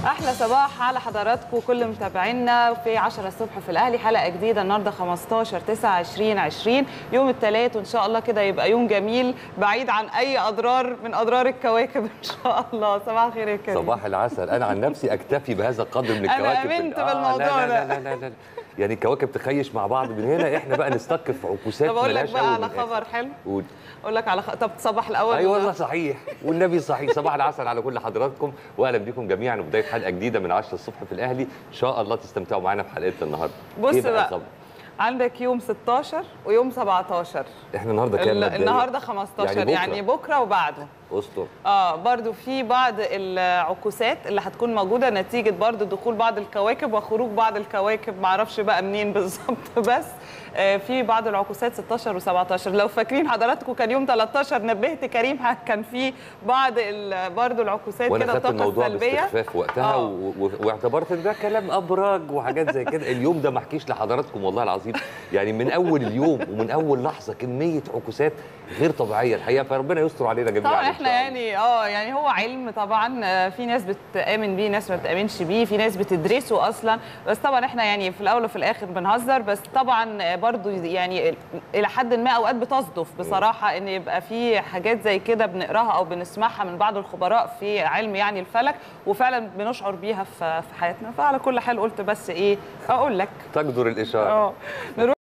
احلى صباح على حضراتكم كل متابعينا في 10 الصبح في الاهلي حلقه جديده النهارده 15 9 2020 يوم الثلاث وان شاء الله كده يبقى يوم جميل بعيد عن اي اضرار من اضرار الكواكب ان شاء الله صباح الخير يا كريم صباح العسل انا عن نفسي اكتفي بهذا القدر من أنا الكواكب آمنت آه، بالموضوع لا ده. لا لا, لا, لا, لا. يعني الكواكب تخيش مع بعض من هنا احنا بقى نستك في عكوسات طب اقول لك ملهاش بقى أول على من آخر. خبر حلو قول اقول لك على خ... طب تصبح الاول اي ولا- والله صحيح والنبي صحيح صباح العسل على كل حضراتكم واهلا بكم جميعا وبدايه حلقه جديده من 10 الصبح في الاهلي ان شاء الله تستمتعوا معانا في حلقتنا النهارده بص إيه بقى الخبر؟ عندك يوم 16 ويوم 17 احنا النهارده كام ال- مبدئياً؟ النهارده 15 يعني يعني بكرة. بكره, بكرة وبعده استر اه برضو في بعض العكوسات اللي هتكون موجوده نتيجه برضو دخول بعض الكواكب وخروج بعض الكواكب معرفش بقى منين بالظبط بس آه في بعض العكوسات 16 و17 لو فاكرين حضراتكم كان يوم 13 نبهت كريم ه- كان في بعض ال- برضو العكوسات وانا كده خدت الطاقه الموضوع السلبيه باستخفاف وقتها آه. و... و... واعتبرت ان ده كلام ابراج وحاجات زي كده اليوم ده ما احكيش لحضراتكم والله العظيم يعني من اول اليوم ومن اول لحظه كميه عكوسات غير طبيعيه الحقيقه فربنا يستر علينا جميعا طبعا إن احنا شاء الله. يعني اه يعني هو علم طبعا آه، في ناس بتامن بيه ناس ما بتامنش بيه في ناس بتدرسه اصلا بس طبعا احنا يعني في الاول وفي الاخر بنهزر بس طبعا آه، برضو يعني الى حد ما اوقات بتصدف بصراحه ان يبقى في حاجات زي كده بنقراها او بنسمعها من بعض الخبراء في علم يعني الفلك وفعلا بنشعر بيها في في حياتنا فعلى كل حال قلت بس ايه اقول لك تقدر الاشاره اه نروح